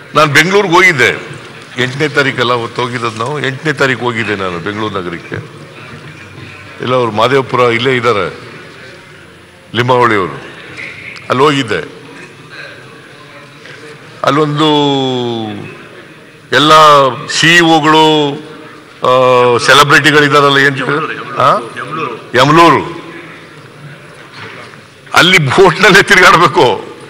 ನಾನು ಬೆಂಗಳೂರಿಗೆ ಹೋಗಿದ್ದೆ ಎಂಟನೇ ತಾರೀಕಲ್ಲ ಅವತ್ತು ಹೋಗಿದ್ದದ್ದು ನಾವು ಎಂಟನೇ ತಾರೀಕು ಹೋಗಿದ್ದೆ ನಾನು ಬೆಂಗಳೂರು ನಗರಕ್ಕೆ ಇಲ್ಲ ಅವ್ರು ಮಾದೇವಪುರ ಇಲ್ಲೇ ಇದ್ದಾರೆ ಲಿಂಬಾವಳಿಯವರು ಅಲ್ಲಿ ಹೋಗಿದ್ದೆ ಅಲ್ಲೊಂದು ಎಲ್ಲ ಸಿ ಒಗಳು ಸೆಲೆಬ್ರಿಟಿಗಳಿದಾರಲ್ಲ ಏನ್ ಆ? ಯಮಲೂರು ಅಲ್ಲಿ ಬೋಟ್ನಲ್ಲೇ ತಿರುಗಾಡ್ಬೇಕು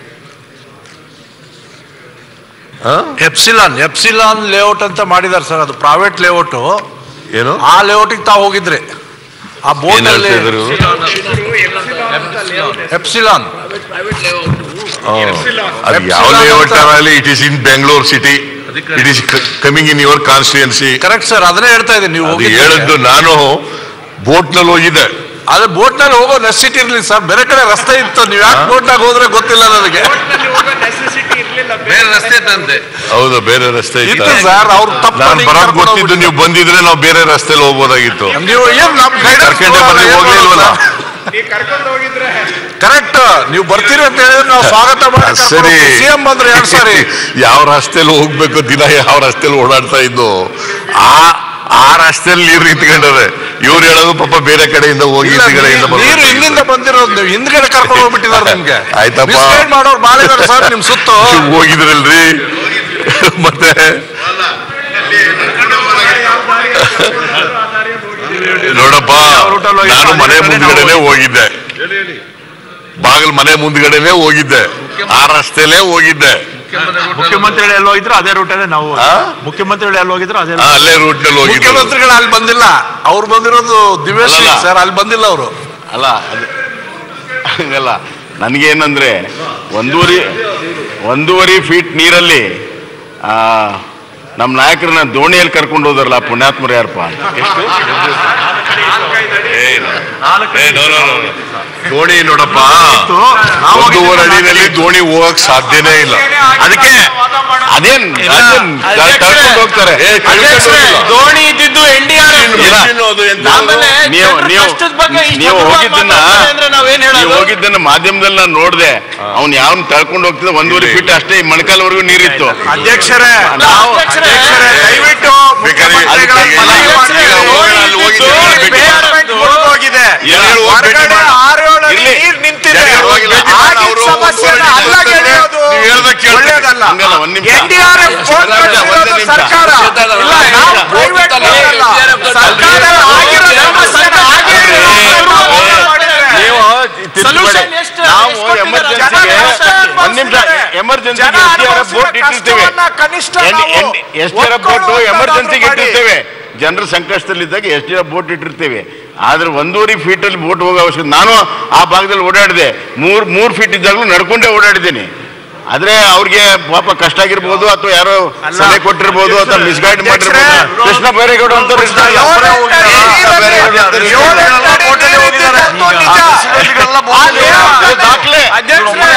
ಆ? ಎಪ್ಸಿಲಾನ್ ಎಪ್ಸಿಲಾನ್ ಲೇಔಟ್ ಅಂತ ಮಾಡಿದಾರೆ ಸರ್ ಅದು ಪ್ರೈವೇಟ್ ಲೇಔಟ್ ಏನು ಆ ಲೇಔಟಿಗೆ ತಾವು ಹೋಗಿದ್ರಿ ಆ ಬೋಟ್ ಏನ್ ಅಲ್ಲಿ ಹೇಳ್ತಾ ಇದ್ರು? ಎಪ್ಸಿಲಾನ್ ಆ. ಅದು ಯಾವ ಲೇಔಟ್ ಆಗಲಿ it is in Bengaluru city it is coming in your constituency correct sir ಅದನ್ನೇ ಹೇಳ್ತಾ ಇದ್ದೀನಿ ನೀವು ಅದು ಹೋಗಿದ್ರಿ. ಹೇಳಿದ್ದು ನಾನು ಬೋಟ್ನಲ್ಲಿ ಹೋಗಿದ್ದೆ ಆದ್ರೆ ಬೋಟ್ ನಲ್ಲಿ ಹೋಗೋ ನೆಸಿಟಿ ಇರ್ಲಿ ಸರ್ ಬೇರೆ ಕಡೆ ರಸ್ತೆ ಇತ್ತು ನೀವು ಯಾಕೆ ಬೋಟ್ ನಾಗ ಹೋದ್ರೆ ಗೊತ್ತಿಲ್ಲ ನನಗೆ ಬೇರೆ ರಸ್ತೆ ತಂದೆ ಹೌದು ಬೇರೆ ರಸ್ತೆ ಇತ್ತು ಇತ್ತು ಸರ್ ಅವ್ರು ತಪ್ಪು ನಾನು ನಿಂಗೆ ಬರೋದ್ ಕರ್ಕೊಂಡು ಗೊತ್ತಿದ್ದು ನೀವು ಬಂದಿದ್ರೆ ನಾವು ಬೇರೆ ರಸ್ತೆಲಿ ಹೋಗ್ಬೋದಾಗಿತ್ತು ನೀವು ಏನ್ ನಮ್ ಕರ್ಕೊಂಡೆ ಬಂದ್ರೆ ಹೋಗ್ಲಿಲ್ವಲ್ಲ ಕರೆಕ್ಟ್ ನೀವು ಬರ್ತೀರಿ ಅಂತ ಹೇಳಿದ್ರೆ ನಾವು ಸ್ವಾಗತ ಮಾಡಿ ಸರಿ ಸಿಎಂ ಬಂದ್ರೆ ಎರಡ್ ಸಾರಿ ಯಾವ ರಸ್ತೆಲಿ ಹೋಗ್ಬೇಕು ದಿನ ಯಾವ ರಸ್ತೆಲಿ ಓಡಾಡ್ತಾ ಇದ್ದು ಆ ಆ ರಸ್ತೆಯಲ್ಲಿ ನೀರು ನಿಂತ್ಕೊಂಡವೆ ಇವ್ರು ಹೇಳೋದು ಪಾಪ ಬೇರೆ ಕಡೆಯಿಂದ ಹೋಗಿ ಇಲ್ಲ, ಈ ಕಡೆಯಿಂದ ನೀರು- ನೀರು ಇಲ್ಲಿಂದ ಬಂದಿರೋದು ನೀವು ಹಿಂದ್ಗಡೆ ಕರ್ಕೊಂಡು ಹೋಗ್ಬಿಟ್ಟಿದ್ದಾರೆ ನಿಮ್ಗೆ ಆಯ್ತಪ್ಪ. Misguide ಮಾಡೋರು ಬಾಳಿದಾರೆ ಸರ್ ನಿಮ್ ಸುತ್ತು ನೀವು ಹೋಗಿದ್ರಲ್ರಿ ಮತ್ತೆ ನೋಡಪ್ಪ ನಾನು ಮನೆ ಮುಂದ್ಗಡೆನೆ ಹೋಗಿದ್ದೆ ಬಾಗಿಲ್ ಮನೆ ಮುಂದ್ಗಡೆನೆ ಹೋಗಿದ್ದೆ ಆ ರಸ್ತೆಲೇ ಹೋಗಿದ್ದೆ ಮುಖ್ಯಮಂತ್ರಿಗಳು ಎಲ್ಲಿ ಹೋಗಿದ್ರು ಅದೇ ರೂಟಲ್ಲೇ ನಾವು ಆ? ಮುಖ್ಯಮಂತ್ರಿಗಳು ಎಲ್ಲಿ ಹೋಗಿದ್ರು ಅದೇ ಆ, ಅಲ್ಲೇ ರೂಟ್ ನಲ್ಲಿ ಹೋಗಿದ್ದೆ ಮುಖ್ಯಮಂತ್ರಿಗಳು ಅಲ್ಲಿ ಬಂದಿಲ್ಲ ಅವ್ರು ಬಂದಿರೋದು ದಿವೇಶ್ ಅಲ್ಲಲ್ಲ. ಸರ್ ಅಲ್ಲಿ ಬಂದಿಲ್ಲ ಅವರು ಅಲ್ಲ ಅದು ಹಂಗಲ್ಲ ನನಗೇನಂದ್ರೆ ಒಂದೂವರೆ ಒಂದೂವರೆ ಫೀಟ್ ನೀರಲ್ಲಿ ಆ, ನಮ್ಮ ನಾಯಕರನ್ನ ದೋಣಿಯಲ್ಲಿ ಕರ್ಕೊಂಡು ಹೋದ್ರಲ್ಲ ಪುಣ್ಯಾತ್ಮರು ಯಾರಪ್ಪ ದೋಣಿ ನೋಡಪ್ಪ ಒಂದೂವರೆ ಅಡಿನಲ್ಲಿ ದೋಣಿ ಹೋಗಕ್ ಸಾಧ್ಯನೇ ಇಲ್ಲ ಅದಕ್ಕೆ ಅದೇನ್ ಅದೇನ್ ಕರ್ಕೊಂಡು ಹೋಗ್ತಾರೆ ಏ, ಕಳ್ಕೊಂಡು ಹೋಗಿಲ್ಲ. ದೋಣಿ ಇದ್ದಿದ್ದು ಎನ್ ಡಿ ಆರ್ ಇಲ್ಲ. ಅದು ಎಂತ ಆಮೇಲೆ ನೀವು ಜನರ ನೀವು ಕಷ್ಟದ ಬಗ್ಗೆ ಇಷ್ಟು ನೀವು ಅದ್ಭುತವಾಗಿ ಹೋಗಿದ್ದನ್ನ ಮಾತಾಡ್ತಾರೆ ಅಂದ್ರೆ ನಾವೇನ್ ನೀವು ಹೇಳೋದು ಹೋಗಿದ್ದನ್ನ ಮಾಧ್ಯಮದಲ್ಲಿ ನಾನು ನೋಡಿದೆ ಅವ್ನು ಯಾವನ್ ತಳ್ಕೊಂಡು ಹೋಗ್ತಿದ್ದ ಒಂದೂವರೆ ಫೀಟ್ ಅಷ್ಟೇ ಈ ಮೊಣಕಾಲ್ವರೆಗೂ ನೀರಿತ್ತು ಅಧ್ಯಕ್ಷರೇ ನಾವು ಅಧ್ಯಕ್ಷರೇ, ಅಧ್ಯಕ್ಷರೇ, ದಯವಿಟ್ಟು ಬೇಕಾದ್ರೆ ಮುಖ್ಯಮಂತ್ರಿಗಳ ಅದಕ್ಕೆ ಮನವಿ ಈಗ ಮಾಡಿ. ಈಗ ಹೋಗಿ ಅಲ್ಲಿ ಹೋಗಿ ದೋಣಿ ಭೇಟಿ ಮಾಡಿ. ಬೇಸ್ಮೆಂಟ್ ಮುಳ್ಗೋಗಿದೆ. ಎಲ್ಲಿ ಹೋಗಿ ಭೇಟಿ ಹೊರಗಡೆ ಮಾಡಿ. ಆರು ಏಳು ಅಡಿ ಇರ್ಲಿ. ನೀರ್ ನಿಂತಿದೆ. ಜನರು ಹೋಗಿ ಭೇಟಿ ಮಾಡಿ. ಆಗಿದ್ದ ಅವರು ಸಮಸ್ಯೆನ ಒಂದೂವರೆ ಅಡಿ ಅಲ್ಲಾಗಿ ಅಂತಂದ್ರೆ ಎಳೆಯೋದು ನೀವು ಹೇಳ್ದಕ್ಕೆ ಕೇಳ್ತಾರೆ. ಒಳ್ಳೇದಲ್ಲ. ಹಂಗಲ್ಲ, ಒಂದ್ ನಿಮಿಷ. NDRF ಬೋರ್ಡ್ ಒಂದೇ ಕಳ್ಸಿರೋದು ನಿಮಿಷ. ಸರ್ಕಾರ ಇಲ್ಲ, ನಾವು private ಬೋರ್ಡ್ ಅಲ್ಲ. ಸರ್ಕಾರ ಆಗಿರೋ ಸಮಸ್ಯೆನ ಹಾಗೆ ನೀವು ತಿದ್ದುಪಡಿ. Solution ಎಷ್ಟು- ನಾವು ಎಷ್ಟು ಕೊಟ್ಟಿದ್ದಾರೆ? ಎಮರ್ಜೆನ್ಸಿಗೆ ಜನ ಕಷ್ಟ ಒಂದ್ ನಿಮಿಷ ಅನುಭವಿಸ್ತಾರೆ. ಎಮರ್ಜೆನ್ಸಿಗೆ ಜನ ಎಸ್ ಡಿ ಆರ್ ಅನುಭವಿಸಿದ ಬೋಟ್ ಇಟ್ಟಿರ್ತೇವೆ ಕಷ್ಟವನ್ನ ಕನಿಷ್ಠ ನಾವು ಎಸ್ ಡಿ ಆರ್ ಬೋಟ್ ಒಪ್ಕೊಳ್ಳುವಂಥದ್ದಾದ್ರೂ ಎಮರ್ಜೆನ್ಸಿಗೆ ಮಾಡಿ. ಇಟ್ಟಿರ್ತೇವೆ ಜನರ ಸಂಕಷ್ಟದಲ್ಲಿದ್ದಾಗ ಎಸ್ ಡಿ ಆರ್ ಬೋಟ್ ಇಟ್ಟಿರ್ತೇವೆ ಆದ್ರೆ ಒಂದೂವರೆ ಫೀಟ್ ಅಲ್ಲಿ ಬೋಟ್ ಹೋಗೋ ಅವಶ್ಯಕ ನಾನು ಆ ಭಾಗದಲ್ಲಿ ಓಡಾಡಿದೆ ಮೂರ್ ಮೂರ್ ಫೀಟ್ ಇದ್ದಾಗಲೂ ನಡ್ಕೊಂಡೇ ಓಡಾಡಿದ್ದೀನಿ ಆದ್ರೆ ಅವ್ರಿಗೆ ಪಾಪ ಕಷ್ಟ ಆಗಿರ್ಬೋದು ಅಥವಾ ಯಾರೋ ಸಲಹೆ ಕೊಟ್ಟಿರ್ಬೋದು ಅಥವಾ ಮಿಸ್ಗೈಡ್ ಮಾಡಿರ್ಬೋದು ಕೃಷ್ಣ ಬೈರೇಗೌಡ ಅಂತ ಇರ್ತಾರೆ. ಏಳೆಂಟು ಅಡಿ ನೀರಲ್ಲಿ ಏಳೆಂಟು ಅಡಿ ನೀರು ಇದ್ದಿದ್ದು ನಿಜ. ಅದು ದಾಖಲೆ ಅಧ್ಯಕ್ಷರೇ,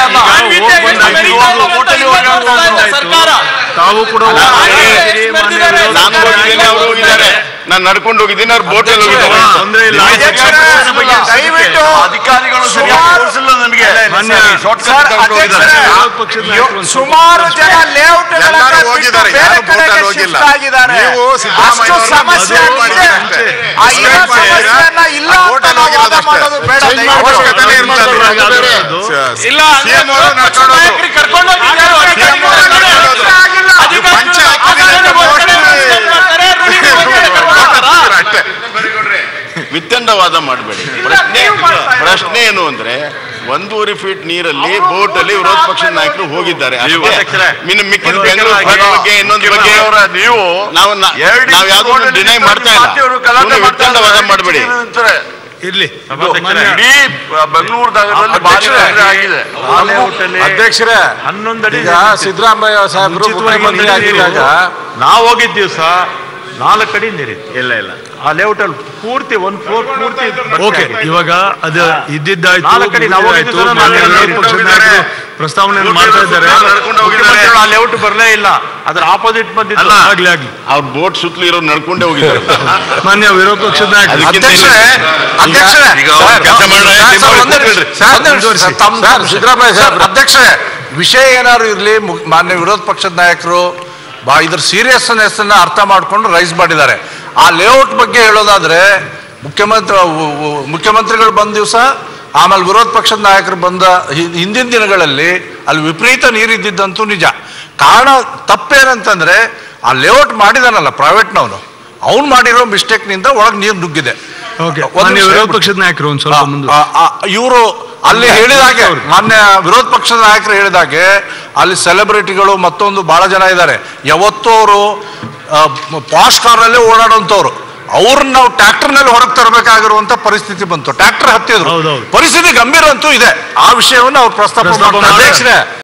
ಸರ್ಕಾರ ತಾವು ಕೂಡ ನಾನು ಹೋಗಿದ್ದೇನೆ ಅವರು ಹೋಗಿದ್ದಾರೆ ನಾನು ನಡ್ಕೊಂಡು ಹೋಗಿದ್ದೀನಿ ಅವ್ರು ಬೋಟಲ್ಲಿ ಹೋಗಿದ್ದಾರೆ ತೊಂದ್ರೆ ಇಲ್ಲ ಅಧ್ಯಕ್ಷರೇ, ದಯವಿಟ್ಟು ಅಧಿಕಾರಿಗಳು ಸುಮಾರು- ಮಾನ್ಯ ಸರ್, ಅಧ್ಯಕ್ಷರೇ, ವಿರೋಧ ಪಕ್ಷದ ನಾಯಕರು ಒಂದು ಸುಮಾರು ಜನ ಲೇಔಟ್ ಎಲ್ಲರೂ ಹೋಗಿದ್ದಾರೆ, ಯಾರು ಬೋಟಲ್ಲಿ ಹೋಗಿಲ್ಲ. ಆಗಿದ್ದಾರೆ ನೀವು ಸಿದ್ದರಾಮಯ್ಯ ಅಷ್ಟು ಸಮಸ್ಯೆ ಮದುವೆ ಆಗಿದೆ. ಅಷ್ಟೇ. ಆ ಇರೋ ಅಷ್ಟೇ. ಸಮಸ್ಯೆಯನ್ನ ಇಲ್ಲ ಅಂತ ಬೋಟಲ್ಲಿ ನಾವು ವಾದ ಹೋಗಿರೋದು ಮಾಡೋದು ಬೇಡ ಅಷ್ಟೇ. ದಯವಿಟ್ಟು. ಅವಶ್ಯಕತೆನೇ ಇರ್ಲಿಲ್ಲ. ಅದು ಬೇರೆ. ಇಲ್ಲ CM ಅವರು ನಡ್ಕೊಂಡು ಹೋದ್ರು. ನಾಯಕರಿಗೆ ಕರ್ಕೊಂಡು ಹೋಗಿದ್ದಾರೆ. CM ಅವರು ನಡ್ಕೊಂಡು ಹೋದ್ರು. ಅಧಿಕಾರಿಗಳು ಪಂಚಾಯತ್ ಆ ಕಡೆ ಹೋಗ್ತಾರೆ, ಮಾಡ್ತಾರೆ, ರೂಢಿಗೆ ಹೋಗ್ತಾರೆ, ಕರ್ಕೊಂಡು ಹೋಗ್ತಾರಾ? ಅಷ್ಟೇ ವಿತ್ತಂಡವಾದ ಮಾಡಬೇಡಿ ಪ್ರಶ್ನೆ ನೀವು ಮಾಡ್ತಾ ಇರೋದು. ಪ್ರಶ್ನೆ ಏನು ಅಂದ್ರೆ ಒಂದೂವರೆ ಫೀಟ್ ನೀರಲ್ಲಿ ಬೋಟ್ ಅಲ್ಲಿ ವಿರೋಧ ಪಕ್ಷದ ನಾಯಕರು ಹೋಗಿದ್ದಾರೆ ನೀವು ಅಷ್ಟೇ. ಅಧ್ಯಕ್ಷರೇ, ಇನ್ನು ಮಿಕ್ಕಿದ ಒಂದು ಬೆಂಗಳೂರು ಬಗ್ಗೆ ಭಾಗದ ಬಗ್ಗೆ ಇನ್ನೊಂದು ಬಗ್ಗೆ ನೀವು ನಾವು ನಾ- ನಾವು ಯಾವ್ದನ್ನು ಡಿನೈ ಮಾಡ್ತಾ ಇಲ್ಲ ಸುಮ್ನೆ ವಿತ್ತಂಡವಾದ ಮಾಡಬೇಡಿ ಇರ್ಲಿ ಇಡೀ ಬೆಂಗಳೂರು ಭಾರಿ ತೊಂದ್ರೆ ಆಗಿದೆ ಅಧ್ಯಕ್ಷರೇ ಹನ್ನೊಂದಡಿ ಈಗ ಸಿದ್ದರಾಮಯ್ಯ ಸಾಹೇಬರು ಮುಖ್ಯಮಂತ್ರಿ ಆಗಿದ್ದಾಗ ನಾವು ಹೋಗಿದ್ದ ದಿವಸ ನಾಲ್ಕು ಅಡಿ ನೀರಿತ್ತು ಇಲ್ಲ ಇಲ್ಲ ಆ ಲೇಔಟ್ ಅಲ್ಲಿ ಪೂರ್ತಿ ಒಂದ್ ಫ್ಲೋರ್ ಪೂರ್ತಿ ಓಕೆ ಇವಾಗ ಅದು ಇದ್ದಿದ್ದಾಯ್ತು ನಾಲ್ಕು ಕಡೆ ನಾವು ಮುಗಿದಿದ್ದಾಯ್ತು, ಹೋಗಿದ್ದು ಮಾನ್ಯ ನಾಲ್ಕು ವಿರೋಧ ಕಡೆ ಪಕ್ಷದ ಹೋಗಿದ್ದಾರೆ. ನಾಯಕರು ಪ್ರಸ್ತಾವನೆಯನ್ನು ಮಾಡ್ತಾ ಇದ್ದಾರೆ ನಡ್ಕೊಂಡು ಹೋಗಿದ್ದಾರೆ ಮುಖ್ಯಮಂತ್ರಿಗಳು ಆ ಲೇಔಟ್ ಬರಲೇ ಇಲ್ಲ ಅದ್ರ ಆಪೋಸಿಟ್ ಬಂದಿದ್ದು ಆಗ್ಲಿ ಆಗ್ಲಿ ಅವ್ರ ಬೋಟ್ ಸುತ್ತಲೂ ಇರೋ ನಡ್ಕೊಂಡೇ ಹೋಗಿದ್ದಾರೆ ಮಾನ್ಯ ವಿರೋಧ ಪಕ್ಷದ ನಾಯಕರು ಅದಕ್ಕಿಂತ ಅಧ್ಯಕ್ಷರೇ ಅಧ್ಯಕ್ಷರೇ ಈಗ ಅವ್ರು ಸರ್, ಕೆಲಸ ಮಾಡೋಣ, ಸರ್, ನಿಮ್ಮ ಸರ್, ಅವ್ರು ಒಂದೇ ನಿಮಿಷ. ಕೂತ್ಕೊಳ್ರಿ. ಸರ್, ಒಂದೇ ನಿಮಿಷ. ಸರ್, ತಮ್ಮ- ಸರ್, ಸಿದ್ದರಾಮಯ್ಯ ಸಾಹೇಬ್ರು ಅಧ್ಯಕ್ಷರೇ ವಿಷಯ ಏನಾದ್ರು ಇರಲಿ ಮಾನ್ಯ ವಿರೋಧ ಪಕ್ಷದ ನಾಯಕರು ಬಾ ಇದ್ರ ಸೀರಿಯಸ್ನೆಸ್ ಅನ್ನ ಅರ್ಥ ಮಾಡ್ಕೊಂಡು ರೈಸ್ ಮಾಡಿದ್ದಾರೆ ಆ ಲೇಔಟ್ ಬಗ್ಗೆ ಹೇಳೋದಾದ್ರೆ ಮುಖ್ಯಮಂತ್ರಿ ಉ- ಉ- ಮುಖ್ಯಮಂತ್ರಿಗಳು ಬಂದ ದಿವಸ ಆಮೇಲೆ ವಿರೋಧ ಪಕ್ಷದ ನಾಯಕರು ಬಂದ ಹಿ- ಹಿಂದಿನ ದಿನಗಳಲ್ಲಿ ಅಲ್ಲಿ ವಿಪರೀತ ನೀರಿದ್ದಿದ್ದಂತೂ ನಿಜ ಕಾರಣ ತಪ್ಪೇನಂತಂದ್ರೆ ಆ ಲೇಔಟ್ ಮಾಡಿದಾನಲ್ಲ ಪ್ರೈವೇಟ್ನವನು ಅವ್ನು ಮಾಡಿರೋ ಮಿಸ್ಟೇಕ್ನಿಂದ ಒಳಗೆ ನೀರು ನುಗ್ಗಿದೆ ಓಕೆ ಒಂದ್ ಮಾನ್ಯ ನಿಮಿಷ ವಿರೋಧ ಹೇಳ್ಬಿಡು. ಪಕ್ಷದ ನಾಯಕರು ಒಂದ್ ಸ್ವಲ್ಪ ಮುಂದೆ ಇವರು ಅಲ್ಲಿ ಹೇಳಿದಾಗೆ ಮಾನ್ಯ ವಿರೋಧ ಪಕ್ಷದ ನಾಯಕರು ಹೇಳಿದಾಗೆ ಅಲ್ಲಿ ಸೆಲೆಬ್ರಿಟಿಗಳು ಮತ್ತೊಂದು ಬಹಳ ಜನ ಇದ್ದಾರೆ ಯಾವತ್ತೂ ಅವರು ಪಾಶ್ ಕಾರಲ್ಲೇ ಓಡಾಡುವಂಥವ್ರು ಅವ್ರನ್ನ ನಾವು ಟ್ರ್ಯಾಕ್ಟರ್ನಲ್ಲಿ ಹೊರಗೆ ತರಬೇಕಾಗಿರುವಂತ ಪರಿಸ್ಥಿತಿ ಬಂತು ಟ್ರ್ಯಾಕ್ಟರ್ ಹತ್ತಿದ್ರು ಹೌದೌದು. ಪರಿಸ್ಥಿತಿ ಗಂಭೀರ ಅಂತೂ ಇದೆ ಆ ವಿಷಯವನ್ನು ಅವ್ರು ಪ್ರಸ್ತಾಪ ಪ್ರಸ್ತಾಪ ಮಾಡ್ತಾರೆ. ಮಾಡಿ. ಅಧ್ಯಕ್ಷರೇ